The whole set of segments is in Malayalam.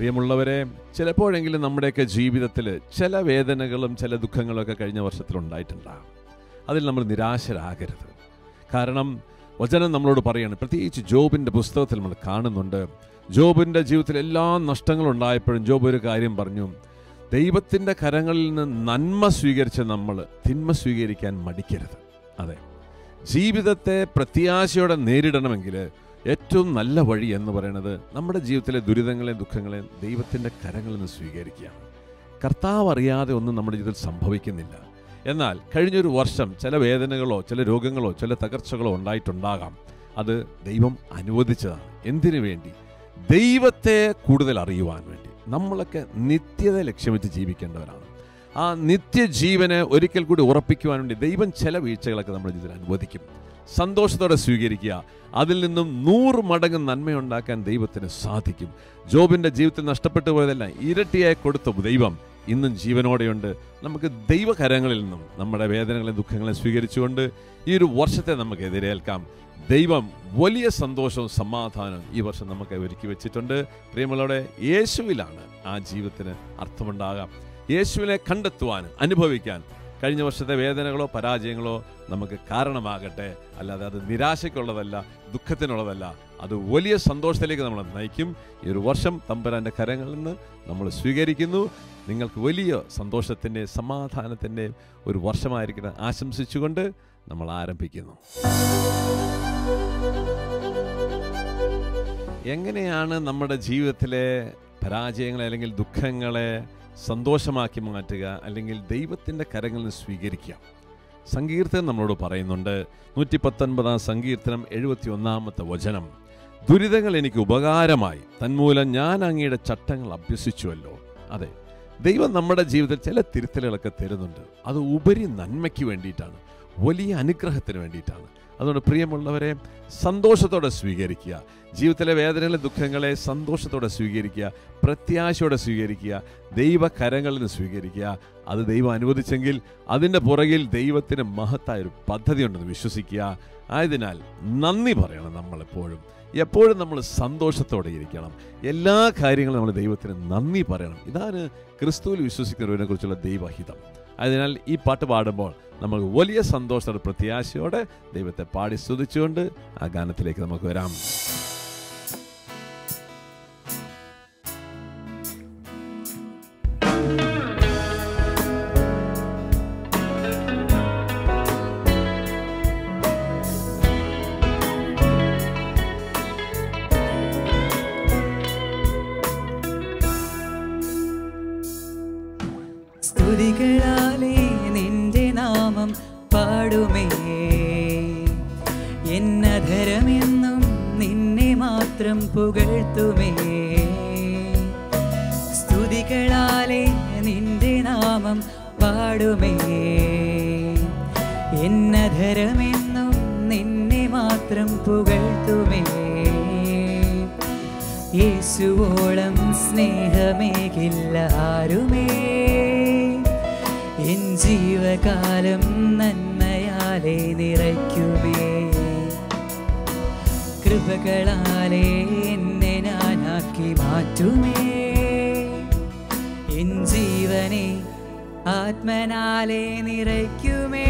പ്രിയമുള്ളവരെ ചിലപ്പോഴെങ്കിലും നമ്മുടെയൊക്കെ ജീവിതത്തിൽ ചില വേദനകളും ചില ദുഃഖങ്ങളും ഒക്കെ കഴിഞ്ഞ വർഷത്തിൽ ഉണ്ടായിട്ടുണ്ടാകും അതിൽ നമ്മൾ നിരാശരാകരുത് കാരണം വചനം നമ്മളോട് പറയാണ് പ്രത്യേകിച്ച് ജോബിൻ്റെ പുസ്തകത്തിൽ നമ്മൾ കാണുന്നുണ്ട് ജോബിൻ്റെ ജീവിതത്തിൽ എല്ലാ നഷ്ടങ്ങളും ഉണ്ടായപ്പോഴും ജോബ് ഒരു കാര്യം പറഞ്ഞു ദൈവത്തിൻ്റെ കരങ്ങളിൽ നിന്ന് നന്മ സ്വീകരിച്ച നമ്മൾ തിന്മ സ്വീകരിക്കാൻ മടിക്കരുത് അതെ ജീവിതത്തെ പ്രത്യാശയോടെ നേരിടണമെങ്കിൽ ഏറ്റവും നല്ല വഴി എന്ന് പറയുന്നത് നമ്മുടെ ജീവിതത്തിലെ ദുരിതങ്ങളെയും ദുഃഖങ്ങളെയും ദൈവത്തിൻ്റെ കരങ്ങളിൽ നിന്ന് സ്വീകരിക്കുകയാണ് കർത്താവ് അറിയാതെ ഒന്നും നമ്മുടെ ജീവിതത്തിൽ സംഭവിക്കുന്നില്ല എന്നാൽ കഴിഞ്ഞൊരു വർഷം ചില വേദനകളോ ചില രോഗങ്ങളോ ചില തകർച്ചകളോ ഉണ്ടായിട്ടുണ്ടാകാം അത് ദൈവം അനുവദിച്ചതാണ് എന്തിനു വേണ്ടി ദൈവത്തെ കൂടുതൽ അറിയുവാൻ വേണ്ടി നമ്മളൊക്കെ നിത്യത ലക്ഷ്യം വെച്ച് ജീവിക്കേണ്ടവരാണ് ആ നിത്യജീവനെ ഒരിക്കൽ കൂടി ഉറപ്പിക്കുവാൻ വേണ്ടി ദൈവം ചില വീഴ്ചകളൊക്കെ നമ്മുടെ ജീവിതത്തിൽ അനുവദിക്കും സന്തോഷത്തോടെ സ്വീകരിക്കുക അതിൽ നിന്നും നൂറ് മടങ്ങ് നന്മയുണ്ടാക്കാൻ ദൈവത്തിന് സാധിക്കും ജോബിന്റെ ജീവിതത്തിൽ നഷ്ടപ്പെട്ടു പോയതെല്ലാം ഇരട്ടിയായി കൊടുത്ത ദൈവം ഇന്നും ജീവനോടെയുണ്ട് നമുക്ക് ദൈവകരങ്ങളിൽ നിന്നും നമ്മുടെ വേദനകളെ ദുഃഖങ്ങളെ സ്വീകരിച്ചുകൊണ്ട് ഈ ഒരു വർഷത്തെ നമുക്ക് എതിരേൽക്കാം ദൈവം വലിയ സന്തോഷവും സമാധാനവും ഈ വർഷം നമുക്ക് ഒരുക്കി വെച്ചിട്ടുണ്ട് പ്രിയമുള്ളവരെ യേശുവിലാണ് ആ ജീവിതത്തിന് അർത്ഥമുണ്ടാകാം യേശുവിനെ കണ്ടെത്തുവാനും അനുഭവിക്കാൻ കഴിഞ്ഞ വർഷത്തെ വേദനകളോ പരാജയങ്ങളോ നമുക്ക് കാരണമാകട്ടെ അല്ലാതെ അത് നിരാശയ്ക്കുള്ളതല്ല ദുഃഖത്തിനുള്ളതല്ല അത് വലിയ സന്തോഷത്തിലേക്ക് നമ്മളെ നയിക്കും ഈ ഒരു വർഷം തമ്പുരാൻ്റെ കരങ്ങളിൽ നിന്ന് നമ്മൾ സ്വീകരിക്കുന്നു നിങ്ങൾക്ക് വലിയ സന്തോഷത്തിൻ്റെ സമാധാനത്തിൻ്റെ ഒരു വർഷമായിരിക്കണം ആശംസിച്ചുകൊണ്ട് നമ്മൾ ആരംഭിക്കുന്നു എങ്ങനെയാണ് നമ്മുടെ ജീവിതത്തിലെ പരാജയങ്ങളെ അല്ലെങ്കിൽ ദുഃഖങ്ങളെ സന്തോഷമാക്കി മാറ്റുക അല്ലെങ്കിൽ ദൈവത്തിൻ്റെ കരങ്ങളിൽ നിന്ന് സ്വീകരിക്കുക സങ്കീർത്തനം നമ്മളോട് പറയുന്നുണ്ട് നൂറ്റി പത്തൊൻപതാം സങ്കീർത്തനം എഴുപത്തി ഒന്നാമത്തെ വചനം ദുരിതങ്ങൾ എനിക്ക് ഉപകാരമായി തന്മൂലം ഞാൻ അങ്ങയുടെ ചട്ടങ്ങൾ അഭ്യസിച്ചുവല്ലോ അതെ ദൈവം നമ്മുടെ ജീവിതത്തിൽ ചില തിരുത്തലുകളൊക്കെ തരുന്നുണ്ട് അത് ഉപരി നന്മയ്ക്ക് വേണ്ടിയിട്ടാണ് വലിയ അനുഗ്രഹത്തിന് വേണ്ടിയിട്ടാണ് അതുകൊണ്ട് പ്രിയമുള്ളവരെ സന്തോഷത്തോടെ സ്വീകരിക്കുക ജീവിതത്തിലെ വേദനകളെ ദുഃഖങ്ങളെ സന്തോഷത്തോടെ സ്വീകരിക്കുക പ്രത്യാശയോടെ സ്വീകരിക്കുക ദൈവകരങ്ങളിൽ നിന്ന് സ്വീകരിക്കുക അത് ദൈവം അനുവദിച്ചെങ്കിൽ അതിൻ്റെ പുറകിൽ ദൈവത്തിന് മഹത്തായ ഒരു പദ്ധതി ഉണ്ടെന്ന് വിശ്വസിക്കുക ആയതിനാൽ നന്ദി പറയണം നമ്മളെപ്പോഴും എപ്പോഴും നമ്മൾ സന്തോഷത്തോടെ ഇരിക്കണം എല്ലാ കാര്യങ്ങളും നമ്മൾ ദൈവത്തിന് നന്ദി പറയണം ഇതാണ് ക്രിസ്തുവിൽ വിശ്വസിക്കുന്നവരെ കുറിച്ചുള്ള ദൈവഹിതം അതിനാൽ ഈ പാട്ട് പാടുമ്പോൾ നമുക്ക് വലിയ സന്തോഷത്തോടെ പ്രത്യാശയോടെ ദൈവത്തെ പാടി സ്തുതിച്ചുകൊണ്ട് ആ ഗാനത്തിലേക്ക് നമുക്ക് വരാം സ്തുതികളാലേ നിന്റെ നാമം പാടുമേ എന്നധരമെന്നും നിന്നെ മാത്രം പുകഴ്ത്തുമേ സ്തുതികളാലേ നിന്റെ നാമം പാടുമേ എന്നധരമെന്നും നിന്നെ മാത്രം പുകഴ്ത്തുമേ യേശുവോളം സ്നേഹമേകില്ല ആരുമേ എൻ ജീവകാലം നന്മയാലെ നിറയ്ക്കുമേ കൃപകളാലെ എന്നെ ഞാനാക്കി മാറ്റുമേ എൻ ജീവനെ ആത്മനാലെ നിറയ്ക്കുമേ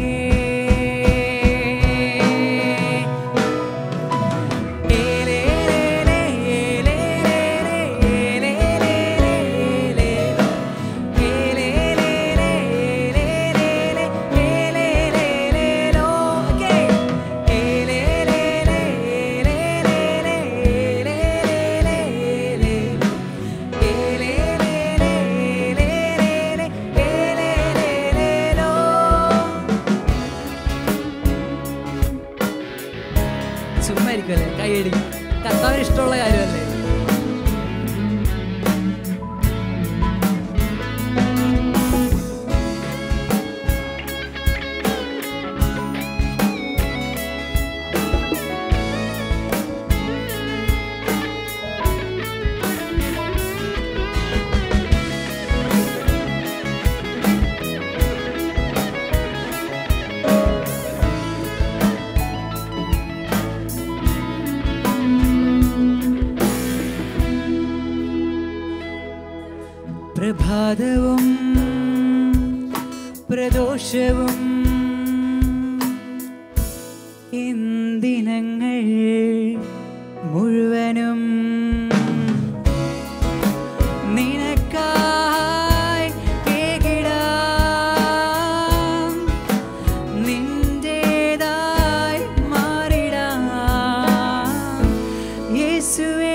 ചുമ്മാ ഇരിക്കുമല്ലേ കൈയടി കർത്താവിന് ഇഷ്ടമുള്ള കാര്യമല്ലേ പ്രഭാതവും പ്രദോഷവും എന്തിനങ്ങൾ മുഴുവനും നിനക്കായി കേകിടാം നിന്റേതായി മാറിടാം യേശുവേ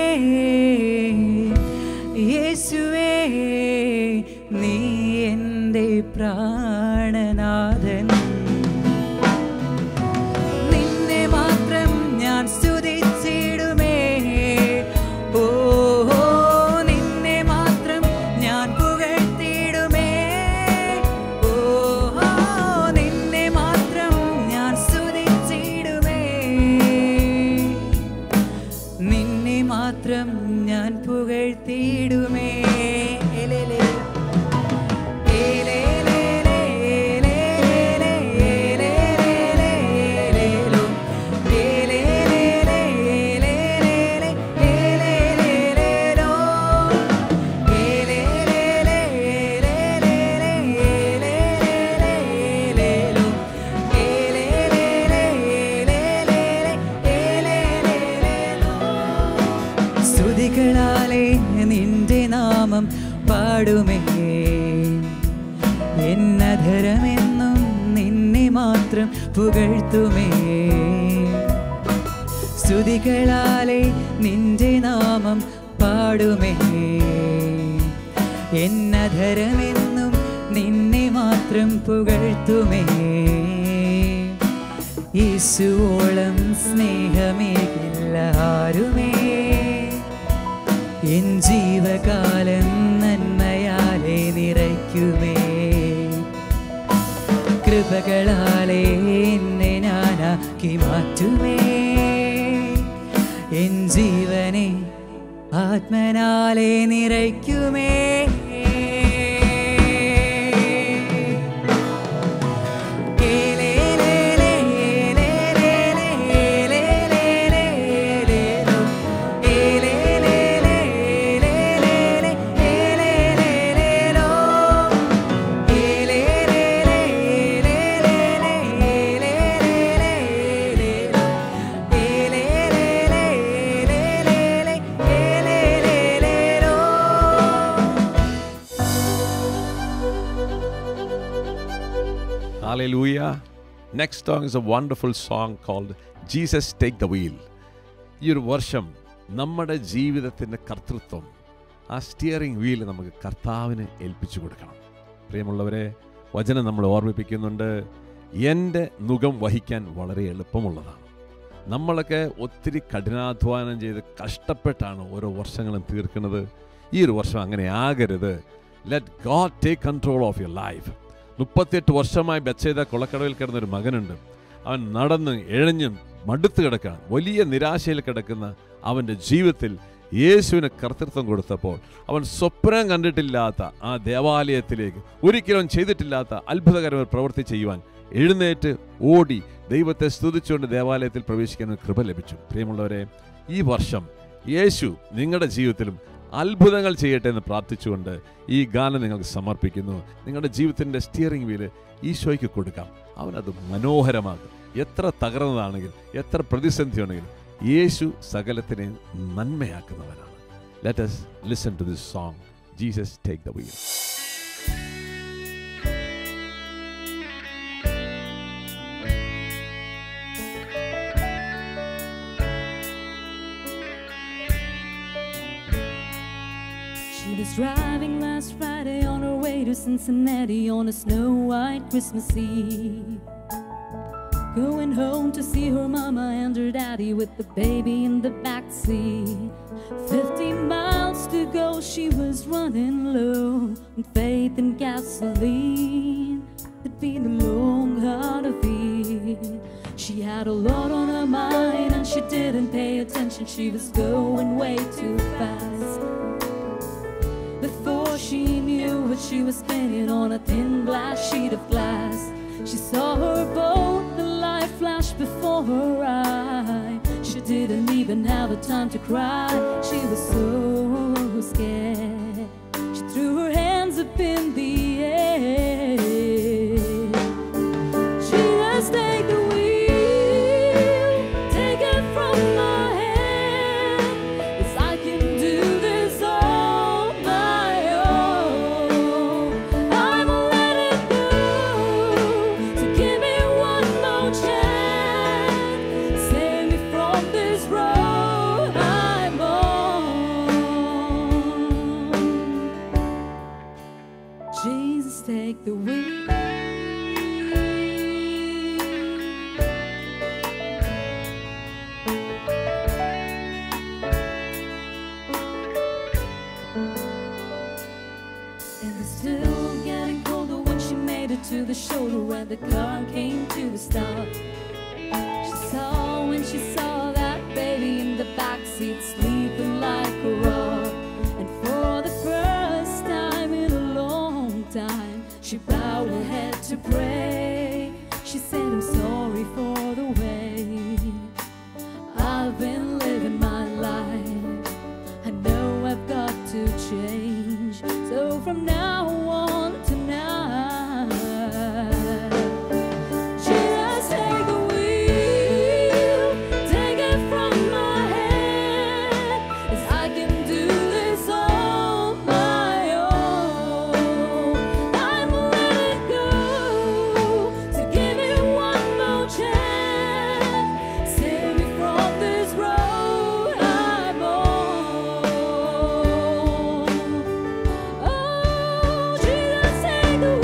യേശുവേ നീ എൻ്റെ പ്രാണനാഥൻ നിന്നെ മാത്രം ഞാൻ സ്തുതിച്ചിടുമേ ഓ ഓ, നിന്നെ മാത്രം ഞാൻ പുകഴ്ത്തിയിടുമേ ഓ ഓ, നിന്നെ മാത്രം ഞാൻ സ്തുതിച്ചിടുമേ നിന്നെ മാത്രം ഞാൻ പുകഴ്ത്തിയിടുമേ എലേലേ. ഏലേലേലേ, ഏലേലേലേ, ഏലേലേലേലേലേലോ. ഏലേലേലേ, ഏലേലേലേ, ഏലേലേലേലോ. ഏലേലേലേ, ഏലേലേലേ, ഏലേലേലേലേലോ. ഏലേലേലേ, ഏലേലേലേ, ഏലേലേലേലോ. സ്തുതികളാലെ നിന്റെ നാമം പാടുമേ എന്നധരമെന്നും നിന്നെ മാത്രം പുകഴ്ത്തുമേ സ്തുതികളാലെ നിന്റെ നാമം പാടുമേ എന്നധരമെന്നും നിന്നെ മാത്രം പുകഴ്ത്തുമേ യേശുവോളം സ്നേഹമേകില്ല ആരുമേ എൻ ജീവകാലം നന്മയാലെ നിറയ്ക്കുമേ കൃപകളാലെ എന്നെ ഞാനാക്കി മാറ്റുമേ എൻ ജീവനെ ആത്മനാലെ നിറയ്ക്കുമേ ഏലേലേലേ, ഏലേലേലേ, ഏലേലേലേലേലോ. ഏലേലേലേ, ഏലേലേലേ, ഏലേലേലേലോ. ഏലേലേലേ, ഏലേലേലേ, ഏലേലേലേലേലോ. ഏലേലേലേ, ഏലേലേലേ, ഏലേലേലേലോ. Hallelujah. Next song is a wonderful song called Jesus Take the Wheel. ഈ ഒരു വർഷം നമ്മുടെ ജീവിതത്തിൻ്റെ കർത്തൃത്വം ആ സ്റ്റിയറിംഗ് വീൽ നമുക്ക് കർത്താവിന് ഏൽപ്പിച്ചു കൊടുക്കണം പ്രിയമുള്ളവരെ വചനം നമ്മൾ ഓർമ്മിപ്പിക്കുന്നുണ്ട് എൻ്റെ നുകം വഹിക്കാൻ വളരെ എളുപ്പമുള്ളതാണ് നമ്മളൊക്കെ ഒത്തിരി കഠിനാധ്വാനം ചെയ്ത് കഷ്ടപ്പെട്ടാണ് ഓരോ വർഷങ്ങളും തീർക്കുന്നത് ഈ ഒരു വർഷം അങ്ങനെ ആകരുത് let God take control of your life മുപ്പത്തിയെട്ട് വർഷമായി ബച്ചേത കൊളക്കടവിൽ കിടന്ന ഒരു മകനുണ്ട് അവൻ നടന്ന് എഴഞ്ഞും മടുത്ത് കിടക്കുകയാണ് വലിയ നിരാശയിൽ കിടക്കുന്ന അവൻ്റെ ജീവിതത്തിൽ യേശുവിന് കർത്തൃത്വം കൊടുത്തപ്പോൾ അവൻ സ്വപ്നം കണ്ടിട്ടില്ലാത്ത ആ ദേവാലയത്തിലേക്ക് ഒരിക്കലും ചെയ്തിട്ടില്ലാത്ത അത്ഭുതകരമായ പ്രവൃത്തി ചെയ്യുവാൻ എഴുന്നേറ്റ് ഓടി ദൈവത്തെ സ്തുതിച്ചുകൊണ്ട് ദേവാലയത്തിൽ പ്രവേശിക്കാൻ ഒരു കൃപ ലഭിച്ചു പ്രിയമുള്ളവരെ ഈ വർഷം യേശു നിങ്ങളുടെ ജീവിതത്തിലും അത്ഭുതങ്ങൾ ചെയ്യട്ടെ എന്ന് പ്രാർത്ഥിച്ചുകൊണ്ട് ഈ ഗാനം നിങ്ങൾക്ക് സമർപ്പിക്കുന്നു നിങ്ങളുടെ ജീവിതത്തിൻ്റെ സ്റ്റിയറിംഗ് വീല് ഈശോയ്ക്ക് കൊടുക്കാം അവനത് മനോഹരമാകും എത്ര തകർന്നതാണെങ്കിലും എത്ര പ്രതിസന്ധി ഉണ്ടെങ്കിലും യേശു സകലത്തിനെ നന്മയാക്കുന്നവനാണ് let us listen to this song Jesus take the wheel She was driving last Friday on her way to Cincinnati on a snow white Christmas Eve. Going home to see her mama and her daddy with the baby in the back seat. Fifty miles to go, she was running low on faith and gasoline. It'd been a long, hard of it. She had a lot on her mind and she didn't pay attention. She was going way too fast. Before she knew what she was spinning on a thin black sheet of glass, she saw her boat, the light flash before her eye. She didn't even have the time to cry, she was so scared. She threw her hands hands up in the air. Jesus, take the wheel, take it from my hand. 'Cause I can do this on my own. I'm letting go, so give me one more chance. Save me from this road I'm on. Jesus, take the wheel. And it's still getting colder when she made it to the shoulder when the car came to a stop. She saw when she saw that baby in the backseat sleeping like a rock. And for the first time in a long time, she bowed her head to pray. She said, I'm sorry for the way I've been living my life. I know I've got to change. So from now on tonight, Jesus, take the wheel, take it from my hand, 'cause I can do this on my own. I'm letting go, so give me one more chance, save me from this road I'm on. Oh, Jesus, take the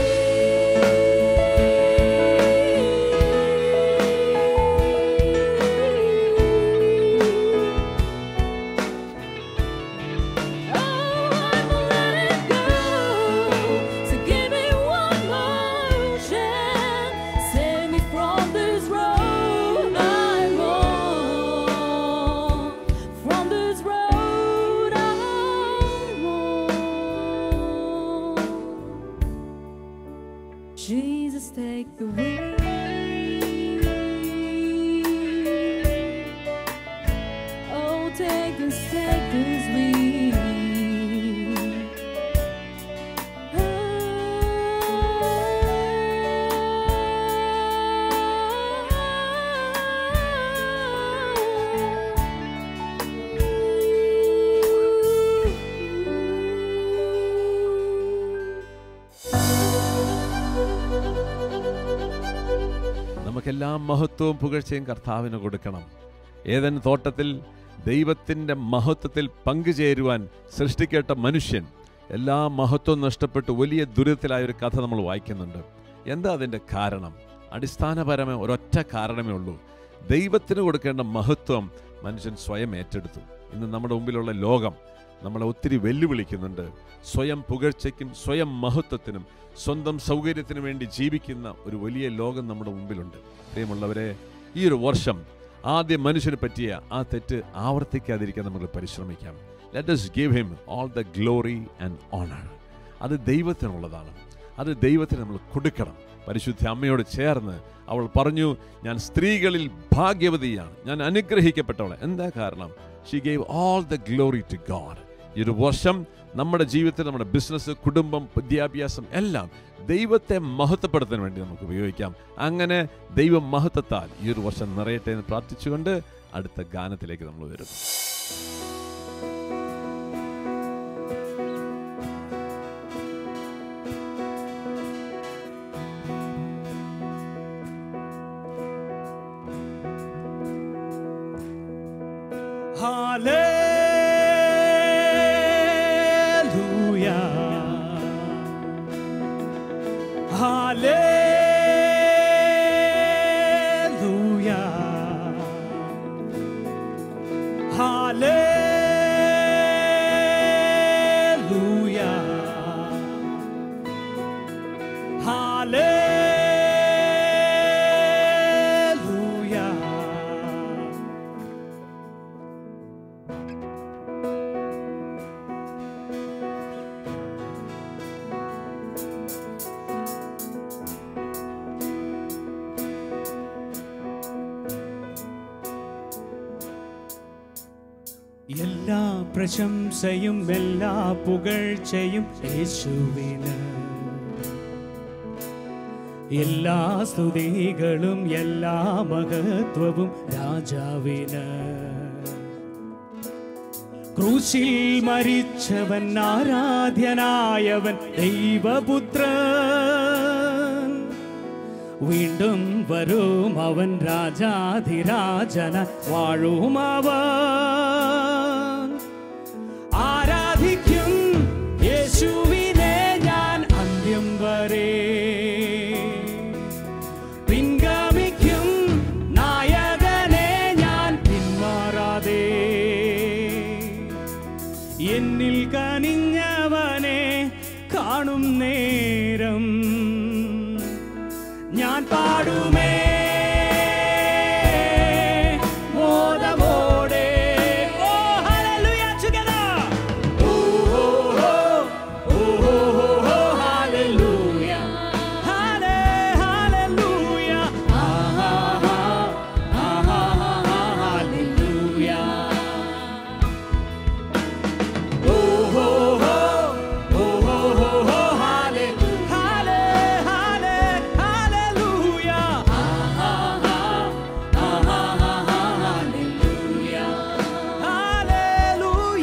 wheel. Oh, I'm letting go. So give me one more chance. Save me from this road I'm on. From this road I'm on. Jesus, take the wheel. Oh, take this, take this wheel. നമുക്കെല്ലാം മഹത്വവും പുകഴ്ചയും കർത്താവിന് കൊടുക്കണം ഏതൻ തോട്ടത്തിൽ ദൈവത്തിൻ്റെ മഹത്വത്തിൽ പങ്കുചേരുവാൻ സൃഷ്ടിക്കപ്പെട്ട മനുഷ്യൻ എല്ലാ മഹത്വവും നഷ്ടപ്പെട്ട് വലിയ ദുരിതത്തിലായ ഒരു കഥ നമ്മൾ വായിക്കുന്നുണ്ട് എന്താ അതിൻ്റെ കാരണം അടിസ്ഥാനപരമായ ഒരൊറ്റ കാരണമേ ഉള്ളൂ ദൈവത്തിന് കൊടുക്കേണ്ട മഹത്വം മനുഷ്യൻ സ്വയം ഏറ്റെടുത്തു ഇന്ന് നമ്മുടെ മുമ്പിലുള്ള ലോകം നമ്മളെ ഒത്തിരി വെല്ലുവിളിക്കുന്നുണ്ട് സ്വയം പുകഴ്ചയ്ക്കും സ്വയം മഹത്വത്തിനും സ്വന്തം സൗകര്യത്തിനും വേണ്ടി ജീവിക്കുന്ന ഒരു വലിയ ലോകം നമ്മുടെ മുമ്പിലുണ്ട് പ്രിയമുള്ളവരെ ഈ ഒരു വർഷം ആദ്യ മനുഷ്യന് പറ്റിയ ആ തെറ്റ് ആവർത്തിക്കാതിരിക്കാൻ നമുക്ക് പരിശ്രമിക്കാം let us give him all the glory and honour അത് ദൈവത്തിനുള്ളതാണ് അത് ദൈവത്തിന് നമ്മൾ കൊടുക്കണം പരിശുദ്ധ അമ്മയോട് ചേർന്ന് അവൾ പറഞ്ഞു ഞാൻ സ്ത്രീകളിൽ ഭാഗ്യവതിയാണ് ഞാൻ അനുഗ്രഹിക്കപ്പെട്ടവളെ എന്താ കാരണം she gave all the glory to God ഈ ഒരു വർഷം നമ്മുടെ ജീവിതത്തിൽ നമ്മുടെ ബിസിനസ് കുടുംബം വിദ്യാഭ്യാസം എല്ലാം ദൈവത്തെ മഹത്വപ്പെടുത്താൻ വേണ്ടി നമുക്ക് ഉപയോഗിക്കാം അങ്ങനെ ദൈവം മഹത്വത്താൽ ഈ ഒരു വർഷം നിറയട്ടെ എന്ന് പ്രാർത്ഥിച്ചുകൊണ്ട് അടുത്ത ഗാനത്തിലേക്ക് നമ്മൾ വരും എല്ലാ പ്രശംസയും എല്ലാ പുകഴ്ചയും യേശുവിന് എല്ലാ സ്തുതികളും എല്ലാ മഹത്വവും രാജാവിന് ക്രൂശിൽ മരിച്ചവൻ ആരാധ്യനായവൻ ദൈവപുത്രൻ വീണ്ടും വരും അവൻ രാജാധിരാജന വാഴും അവൻ ആരാധിക്കും യേശുവിനെ ഞാൻ അന്ത്യം വരെ പിൻഗാമിക്കും നായകനെ ഞാൻ പിന്മാറാതെ എന്നിൽ കനിഞ്ഞവനെ കാണും നേരം ഞാൻ പാടുമേ മോദമോടെ ഓ ഹല്ലേലൂയ together ഓ ഓ ഓ ഓ ഓ ഹല്ലേലൂയ ഹല്ലെ ഹല്ലേലൂയ ആഹാ ആഹാ ഹല്ലേലൂയ ഓ ഓ ഓ ഓ ഓ ഹല്ലെ ഹല്ലെ ഹല്ലെ ഹല്ലേലൂയ ആഹാ ആഹാ ഹല്ലേലൂയ ഹല്ലേലൂയ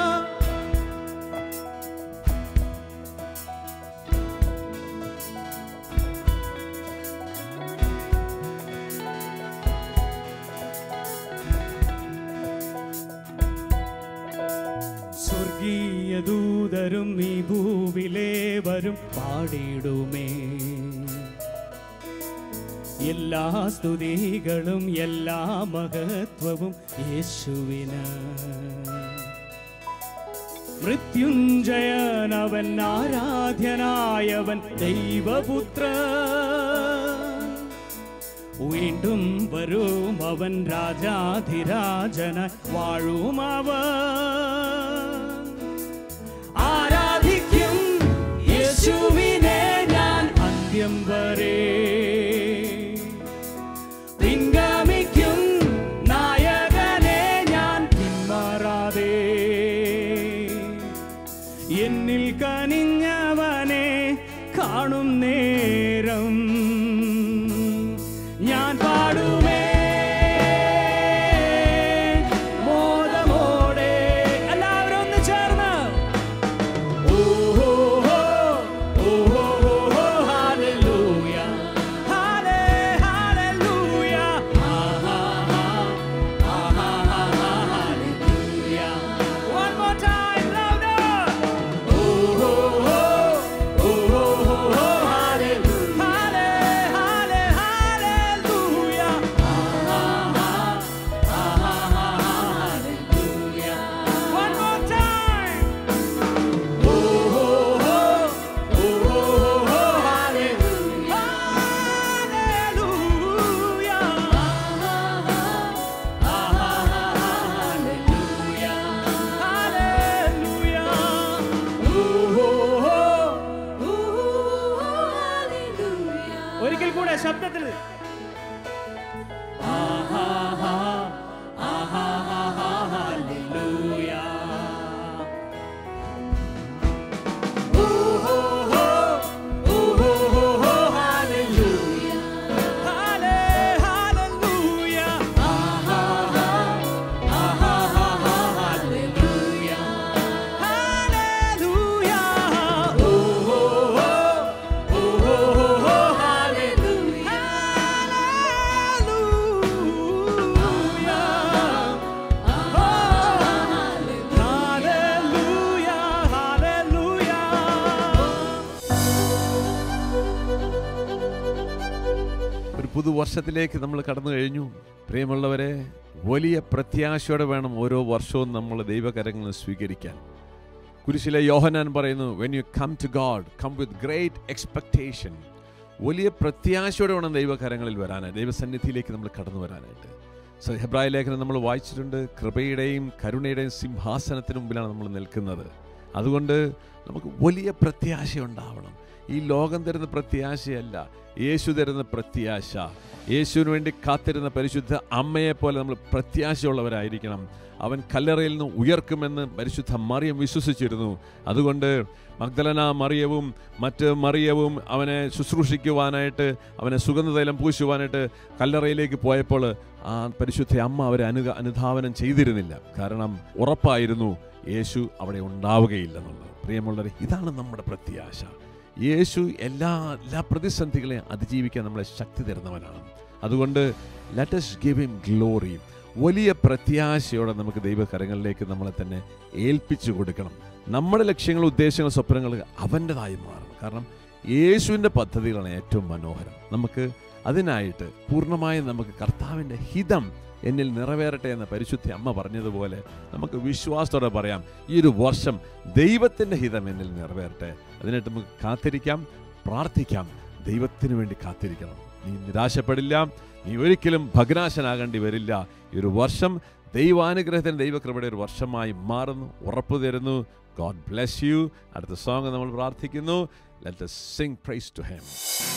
സ്വർഗീയ ദൂതരും ഈ ഭൂവിലേവരും പാടിയിടുമേ എല്ലാ സ്തുതികളും എല്ലാ മഹത്വവും യേശുവിന് മൃത്യുഞ്ജയനവൻ ആരാധ്യനായവൻ ദൈവപുത്രൻ വീണ്ടും വരും അവൻ രാജാധിരാജന വാഴും അവൻ ആരാധിക്കും യേശുവിനെ ഞാൻ അന്ത്യം വരെ പിൻഗാമിക്കും നായകനെ ഞാൻ പിന്മാറാതെ എന്നിൽ കനിഞ്ഞവനെ കാണും നേരം ഞാൻ പാടുമേ മോദമോടെ എല്ലാവരും ഒന്ന് ചേർന്ന് ഓഹോ ഓഹോ ഓഹോ ഹല്ലേലൂയ ഹല്ലെ ഹല്ലേലൂയ ആഹാ ആഹാ ആഹാ ഹല്ലേലൂയ one more time louder ഓഹോ ഓഹോ ഓഹോ ഹല്ലേലൂയ ഹല്ലെ ഹല്ലെ ഹല്ലേലൂയ ആഹാ ആഹാ ഹല്ലേലൂയ one more time ഒരിക്കൽ കൂടെ ശബ്ദത്തിൽ ഒരു പുതുവർഷത്തിലേക്ക് നമ്മൾ കടന്നു കഴിഞ്ഞു പ്രിയമുള്ളവരെ വലിയ പ്രത്യാശയോടെ വേണം ഓരോ വർഷവും നമ്മൾ ദൈവകരങ്ങൾ സ്വീകരിക്കാൻ കുരിശിലെ യോഹനാൻ പറയുന്നു when you come to God come with great expectation വലിയ പ്രത്യാശയോടെ വേണം ദൈവകരങ്ങളിൽ വരാനായിട്ട് ദൈവസന്നിധിയിലേക്ക് നമ്മൾ കടന്നു വരാനായിട്ട് സോ ഹെബ്രായ ലേഖനം നമ്മൾ വായിച്ചിട്ടുണ്ട് കൃപയുടെയും കരുണയുടെയും സിംഹാസനത്തിന് മുമ്പിലാണ് നമ്മൾ നിൽക്കുന്നത് അതുകൊണ്ട് നമുക്ക് വലിയ പ്രത്യാശ ഉണ്ടാവണം ഈ ലോകം തരുന്ന പ്രത്യാശയല്ല യേശു തരുന്ന പ്രത്യാശ യേശുവിന് വേണ്ടി കാത്തിരുന്ന പരിശുദ്ധ അമ്മയെ പോലെ നമ്മൾ പ്രത്യാശയുള്ളവരായിരിക്കണം അവൻ കല്ലറയിൽ നിന്ന് ഉയർക്കുമെന്ന് പരിശുദ്ധ മറിയം വിശ്വസിച്ചിരുന്നു അതുകൊണ്ട് മഗ്ദലന മറിയവും മറ്റ് മറിയവും അവനെ ശുശ്രൂഷിക്കുവാനായിട്ട് അവനെ സുഗന്ധതൈലം പൂശുവാനായിട്ട് കല്ലറയിലേക്ക് പോയപ്പോൾ ആ പരിശുദ്ധ അമ്മ അവരെ അനു അനുധാവനം ചെയ്തിരുന്നില്ല കാരണം ഉറപ്പായിരുന്നു യേശു അവിടെ ഉണ്ടാവുകയില്ലെന്നുള്ളത് പ്രിയമുള്ളവരെ ഇതാണ് നമ്മുടെ പ്രത്യാശ യേശു എല്ലാ എല്ലാ പ്രതിസന്ധികളെയും അതിജീവിക്കാൻ നമ്മളെ ശക്തി തരുന്നവനാണ് അതുകൊണ്ട് ലെറ്റസ് ഗിവ് ഹിം ഗ്ലോറി വലിയ പ്രത്യാശയോടെ നമുക്ക് ദൈവകരങ്ങളിലേക്ക് നമ്മളെ തന്നെ ഏൽപ്പിച്ചു കൊടുക്കണം നമ്മുടെ ലക്ഷ്യങ്ങൾ ഉദ്ദേശങ്ങൾ സ്വപ്നങ്ങൾ അവൻ്റെതായി മാറണം കാരണം യേശുവിൻ്റെ പദ്ധതികളാണ് ഏറ്റവും മനോഹരം നമുക്ക് അതിനായിട്ട് പൂർണ്ണമായും നമുക്ക് കർത്താവിൻ്റെ ഹിതം എന്നിൽ നിറവേറട്ടെ എന്ന പരിശുദ്ധ അമ്മ പറഞ്ഞതുപോലെ നമുക്ക് വിശ്വാസത്തോടെ പറയാം ഈ ഒരു വർഷം ദൈവത്തിൻ്റെ ഹിതം എന്നിൽ നിറവേറട്ടെ അതിനായിട്ട് നമുക്ക് കാത്തിരിക്കാം പ്രാർത്ഥിക്കാം ദൈവത്തിന് വേണ്ടി കാത്തിരിക്കണം നീ നിരാശപ്പെടില്ല നീ ഒരിക്കലും ഭഗ്നാശനാകേണ്ടി വരില്ല ഈ ഒരു വർഷം ദൈവാനുഗ്രഹത്തിന് ദൈവകൃപയുടെ ഒരു വർഷമായി മാറുന്നു ഉറപ്പു തരുന്നു ഗോഡ് ബ്ലെസ് യു അടുത്ത സോങ് നമ്മൾ പ്രാർത്ഥിക്കുന്നു let sing praise to him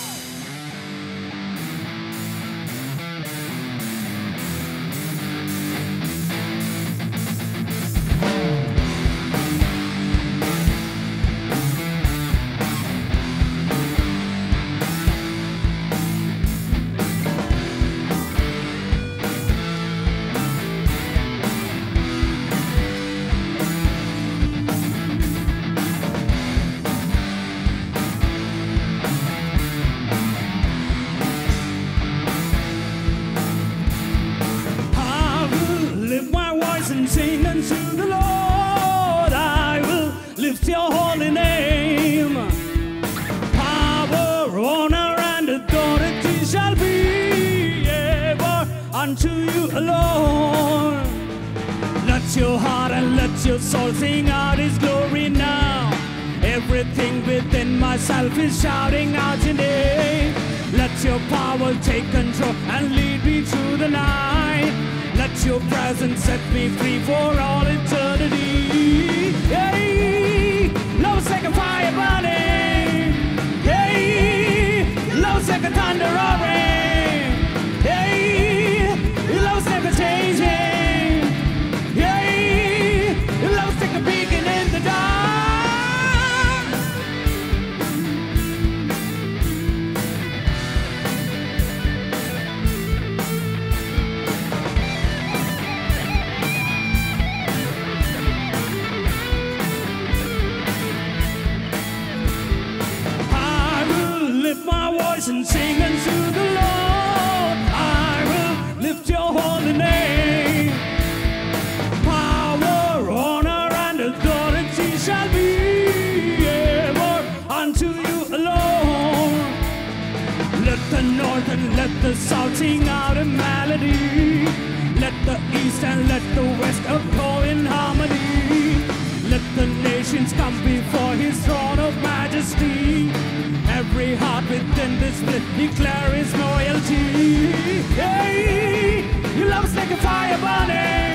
I will lift my voice and sing unto the Lord. I will lift your holy name. Power, honor, and authority shall be ever unto you alone. Let your heart and let your soul sing out his glory now. Everything within myself is shouting out your name. Let your power take control and lead me through the night. Let your presence set me free for all eternity. Hey, love's like a fire burning. Hey, love's like a thunder roaring. Hey, love's never changing. Yay! Your love's like a beacon in the dark. I will lift my voice and sing unto the Lord. I will lift your holy name. Power, honor, and authority shall be ever unto you alone. Let the north and let the south sing out a melody. Let the east and let the west echo in harmony. Let the nations come before his throne of majesty. Every heart within this split declare his loyalty. Hey, your love's like a fire burning.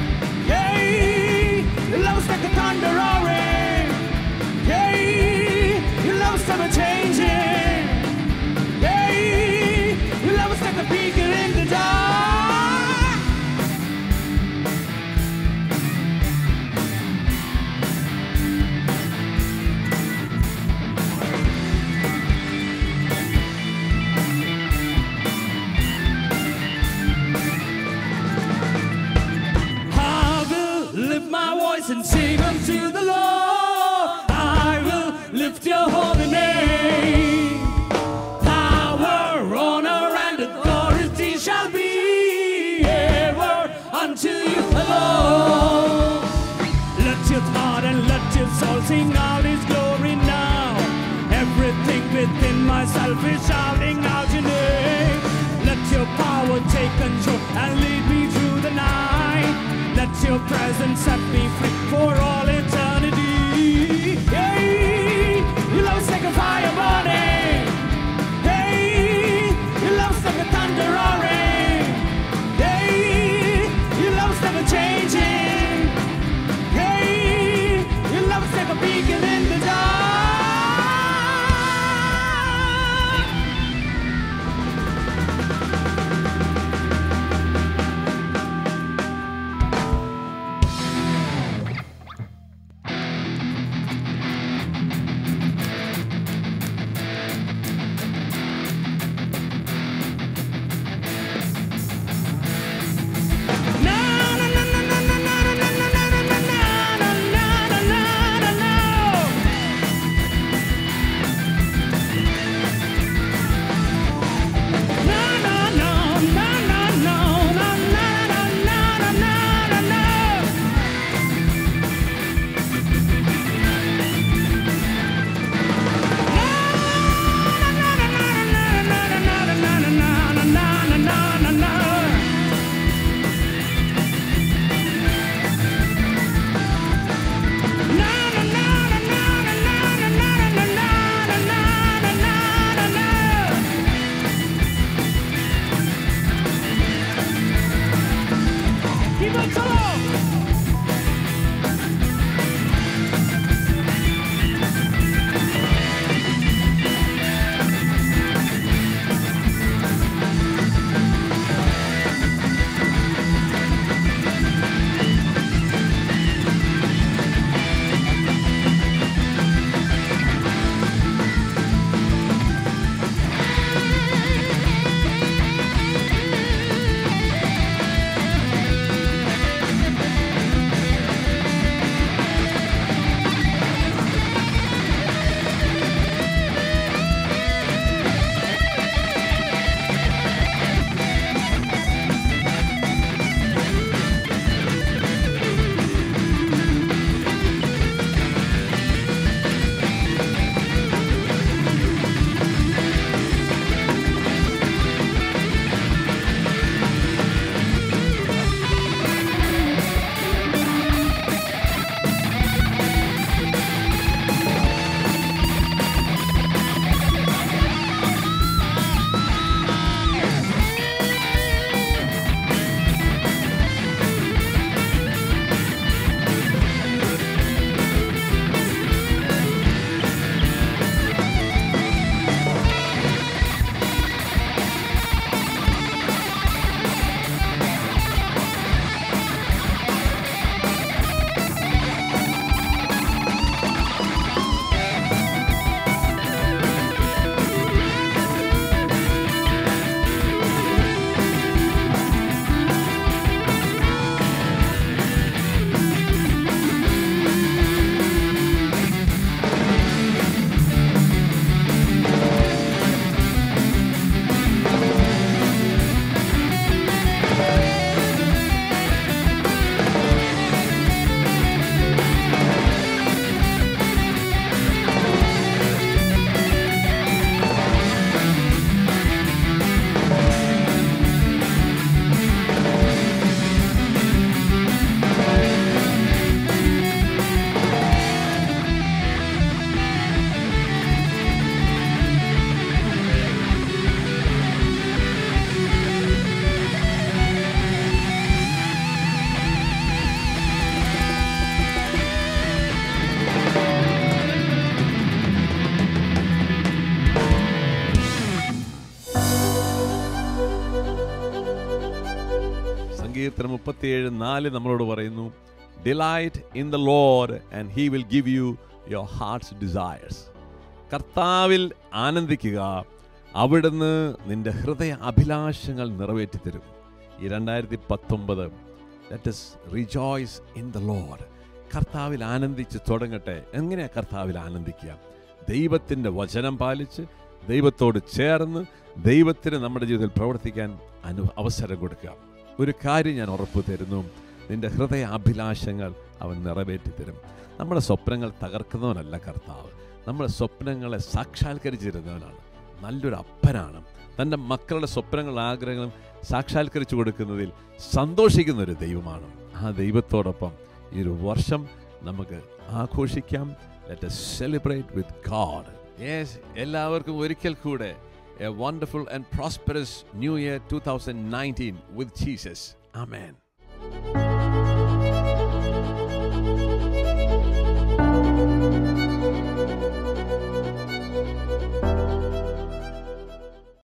Hey, your love's like a thunder roaring. Hey, your love's never changing. Hey, your love's like a beacon in the dark. I will lift my voice and sing unto the Lord. I will lift your holy name. Power, honor, and authority shall be ever unto you alone. Let your heart and let your soul sing out his glory now. Everything within myself is shouting out your name. Let your power take control and lead me through the night. Let your presence set me free for all eternity. Hey, your love's like a fire burning. Hey, your love's like a thunder roaring. Hey, your love's never changing. Hey, your love's like a beacon in the dark. സങ്കീർത്തനം മുപ്പത്തിയേഴ് നാല് നമ്മളോട് പറയുന്നു delight in the Lord and he will give you your hearts desires കർത്താവിൽ ആനന്ദിക്കുക അവിടുന്ന് നിന്റെ ഹൃദയ അഭിലാഷങ്ങൾ നിറവേറ്റി തരും ഈ രണ്ടായിരത്തി പത്തൊമ്പത് let us rejoice in the Lord കർത്താവിൽ ആനന്ദിച്ച് തുടങ്ങട്ടെ എങ്ങനെയാ കർത്താവിൽ ആനന്ദിക്കുക ദൈവത്തിൻ്റെ വചനം പാലിച്ച് ദൈവത്തോട് ചേർന്ന് ദൈവത്തിന് നമ്മുടെ ജീവിതത്തിൽ പ്രവർത്തിക്കാൻ അനു അവസരം കൊടുക്കുക ഒരു കാര്യം ഞാൻ ഉറപ്പ് തരുന്നു നിന്റെ ഹൃദയ അഭിലാഷങ്ങൾ അവൻ നിറവേറ്റി തരും നമ്മുടെ സ്വപ്നങ്ങൾ തകർക്കുന്നവനല്ല കർത്താവ് നമ്മുടെ സ്വപ്നങ്ങളെ സാക്ഷാത്കരിച്ചിരുന്നവനാണ് നല്ലൊരു അപ്പനാണ് തൻ്റെ മക്കളുടെ സ്വപ്നങ്ങൾ ആഗ്രഹങ്ങളും സാക്ഷാത്കരിച്ചു കൊടുക്കുന്നതിൽ സന്തോഷിക്കുന്ന ഒരു ദൈവമാണ് ആ ദൈവത്തോടൊപ്പം ഈ ഒരു വർഷം നമുക്ക് ആഘോഷിക്കാം let celebrate with God yes എല്ലാവർക്കും ഒരിക്കൽ കൂടെ a wonderful and prosperous new year two thousand nineteen with Jesus amen